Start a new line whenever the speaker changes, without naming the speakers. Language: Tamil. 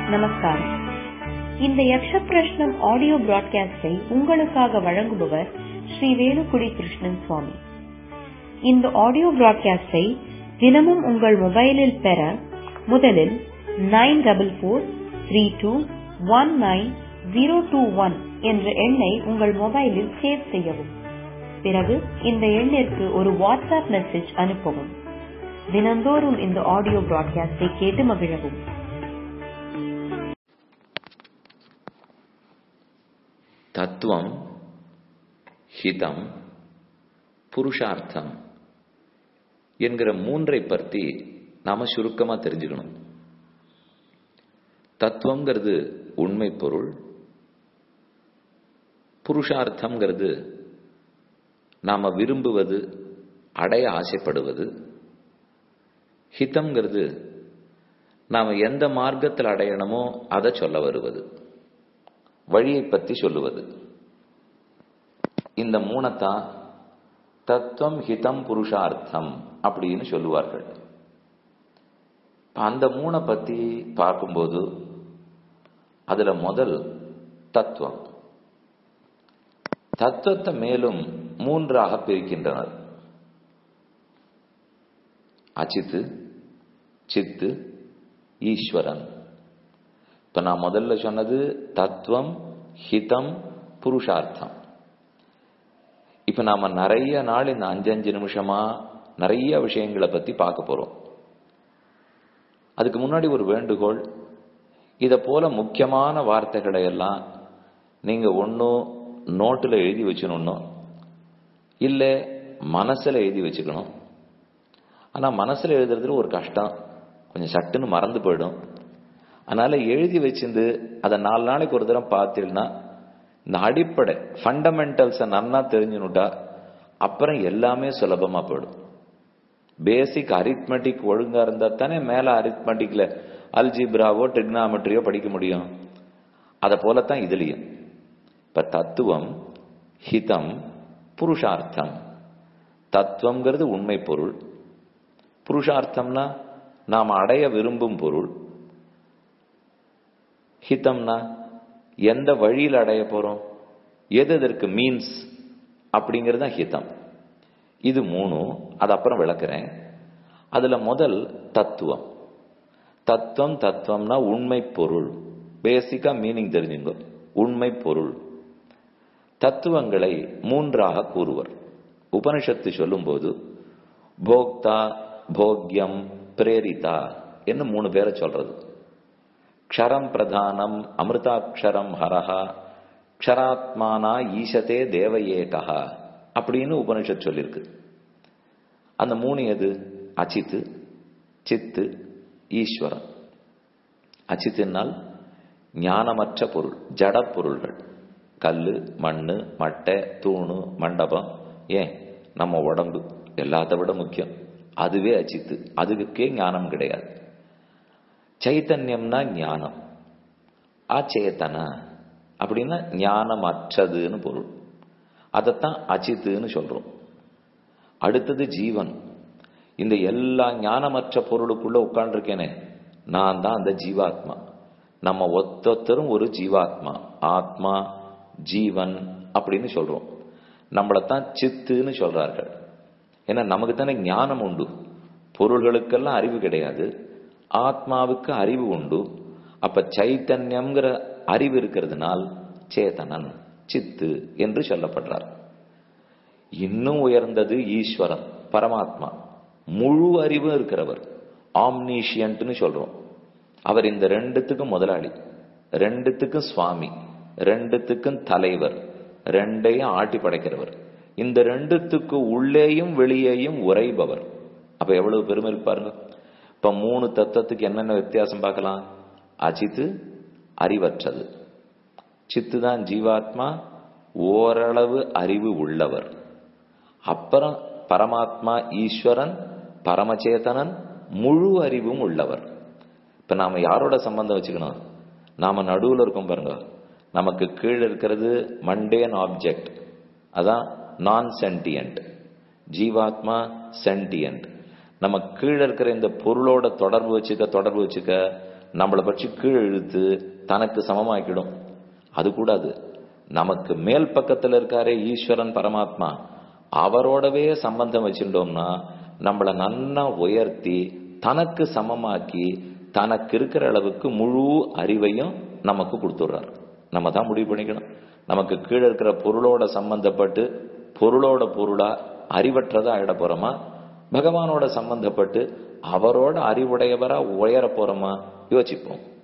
நமஸ்காரம் இந்த யக்ஷ பிரஷ்னம் ஆடியோ பிராட்காஸ்டை உங்களுக்காக வழங்குபவர் ஸ்ரீ வேலுக்குடி கிருஷ்ணன் சுவாமி இந்த ஆடியோ பிராட்காஸ்டை தினமும் உங்கள் மொபைலில் பெற முதலில் nine double four three two one nine zero two one என்ற எண்ணை உங்கள் மொபைலில் சேவ் செய்யவும் பிறகு இந்த எண்ணிற்கு ஒரு வாட்ஸ்அப் மெசேஜ் அனுப்பவும் தினந்தோறும் இந்த ஆடியோ பிராட்காஸ்டை கேட்டு மகிழவும்
தத்துவம் ஹிதம் புருஷார்த்தம் என்கிற மூன்றை பற்றி நாம சுருக்கமா தெரிஞ்சுக்கணும் தத்துவங்கிறது உண்மை பொருள் புருஷார்த்தம்ங்கிறது நாம விரும்புவது அடைய ஆசைப்படுவது ஹிதம்ங்கிறது நாம எந்த மார்க்கத்தில் அடையணுமோ அதை சொல்ல வருவது வழியை பற்றி சொல்லுவது இந்த மூணத்தான் தத்துவம் ஹிதம் புருஷார்த்தம் அப்படின்னு சொல்லுவார்கள் அந்த மூணை பத்தி பார்க்கும்போது அதுல முதல் தத்துவம் தத்துவத்தை மேலும் மூன்றாக பிரிக்கின்றனர் அச்சித்து சித்து ஈஸ்வரன் இப்ப நான் முதல்ல சொன்னது தத்துவம் ஹிதம் புருஷார்த்தம் இப்ப நாம நிறைய நாள் இந்த அஞ்சு அஞ்சு நிமிஷமா நிறைய விஷயங்களை பத்தி பார்க்க போறோம் அதுக்கு முன்னாடி ஒரு வேண்டுகோள் இத போல முக்கியமான வார்த்தைகளை எல்லாம் நீங்க ஒன்னும் நோட்டில் எழுதி வச்சுக்கணும் இல்ல மனசுல எழுதி வச்சுக்கணும் ஆனா மனசுல எழுதுறதுல ஒரு கஷ்டம் கொஞ்சம் சட்டுன்னு மறந்து போயிடும் அதனால எழுதி வச்சிருந்து அதை நாலு நாளைக்கு ஒரு தரம் பார்த்தீங்கன்னா இந்த அடிப்படை ஃபண்டமெண்டல்ஸை நன்னா தெரிஞ்சுனுட்டா அப்புறம் எல்லாமே சுலபமா போயிடும் பேசிக் அரித்மெட்டிக் ஒழுங்கா இருந்தா தானே மேல அரித்மெட்டிக்ல அல்ஜிப்ராவோ ட்ரிக்னாமெட்ரியோ படிக்க முடியும் அதை போலத்தான் இதுலயும் இப்ப தத்துவம் ஹிதம் புருஷார்த்தம் தத்துவம்ங்கிறது உண்மை பொருள் புருஷார்த்தம்னா நாம் அடைய விரும்பும் பொருள் ஹிதம்னா எந்த வழியில் அடைய போறோம் எது இதற்கு மீன்ஸ் அப்படிங்கிறது தான் ஹிதம் இது மூணும் அது அப்புறம் விளக்குறேன் அதுல முதல் தத்துவம் தத்துவம் தத்துவம்னா உண்மை பொருள் பேசிக்கா மீனிங் தெரிஞ்சுங்க உண்மை பொருள் தத்துவங்களை மூன்றாக கூறுவர் உபனிஷத்து சொல்லும்போது போக்தா போக்யம் பிரேரிதா என்ன மூணு பேரை சொல்றது க்ஷரம் பிரதானம் அமிர்தாட்சரம் ஹரஹா க்ஷராத்மானா ஈசதே தேவயேகா அப்படின்னு உபனிஷத் சொல்லியிருக்கு அந்த மூணு எது அச்சித்து சித்து ஈஸ்வரன் அச்சித்தினால் ஞானமற்ற பொருள் ஜட பொருள்கள் கல்லு மண்ணு மட்டை தூணு மண்டபம் ஏன் நம்ம உடம்பு எல்லாத்த விட முக்கியம் அதுவே அச்சித்து அதுக்கே ஞானம் கிடையாது சைத்தன்யம்னா ஞானம் அச்சேதன அப்படின்னா ஞானம் அற்றதுன்னு பொருள் அதைத்தான் அச்சித்துன்னு சொல்றோம் அடுத்தது ஜீவன் இந்த எல்லா ஞானமற்ற பொருளுக்குள்ள உட்காண்டிருக்கேனே நான் தான் அந்த ஜீவாத்மா நம்ம ஒத்தொத்தரும் ஒரு ஜீவாத்மா ஆத்மா ஜீவன் அப்படின்னு சொல்றோம் நம்மளைத்தான் சித்துன்னு சொல்றார்கள் ஏன்னா நமக்கு தானே ஞானம் உண்டு பொருள்களுக்கெல்லாம் அறிவு கிடையாது ஆத்மாவுக்கு அறிவு உண்டு அப்ப சைத்தன்யம்ங்கிற அறிவு இருக்கிறதுனால் சேதனன் சித்து என்று சொல்லப்படுறார் இன்னும் உயர்ந்தது ஈஸ்வரன் பரமாத்மா முழு அறிவு இருக்கிறவர் ஆம்னீஷியன்ட்னு சொல்றோம் அவர் இந்த ரெண்டுத்துக்கும் முதலாளி ரெண்டுத்துக்கும் சுவாமி ரெண்டுத்துக்கும் தலைவர் ரெண்டையும் ஆட்டி படைக்கிறவர் இந்த ரெண்டுத்துக்கு உள்ளேயும் வெளியேயும் உரைபவர் அப்ப எவ்வளவு பெருமை இருப்பாருங்க இப்ப மூணு தத்துவத்துக்கு என்னென்ன வித்தியாசம் பார்க்கலாம் அஜித்து அறிவற்றது சித்து தான் ஜீவாத்மா ஓரளவு அறிவு உள்ளவர் அப்புறம் பரமாத்மா ஈஸ்வரன் பரமச்சேதனன் முழு அறிவும் உள்ளவர் இப்ப நாம யாரோட சம்பந்தம் வச்சுக்கணும் நாம நடுவுல இருக்கோம் பாருங்க நமக்கு கீழே இருக்கிறது மண்டேன் ஆப்ஜெக்ட் அதான் நான் சென்டியன்ட் ஜீவாத்மா சென்டியன்ட் நம்ம கீழே இருக்கிற இந்த பொருளோட தொடர்பு வச்சுக்க தொடர்பு வச்சுக்க நம்மளை பற்றி கீழ் இழுத்து தனக்கு சமமாக்கிடும் அது கூடாது நமக்கு மேல் பக்கத்துல இருக்காரே ஈஸ்வரன் பரமாத்மா அவரோடவே சம்பந்தம் வச்சுட்டோம்னா நம்மளை நன்னா உயர்த்தி தனக்கு சமமாக்கி தனக்கு இருக்கிற அளவுக்கு முழு அறிவையும் நமக்கு கொடுத்துடுறார் நம்ம தான் முடிவு பண்ணிக்கணும் நமக்கு கீழே இருக்கிற பொருளோட சம்பந்தப்பட்டு பொருளோட பொருளா அறிவற்றதா ஆயிட போறோமா பகவானோட சம்பந்தப்பட்டு அவரோட அறிவுடையவரா உயர போறோமா யோசிப்போம்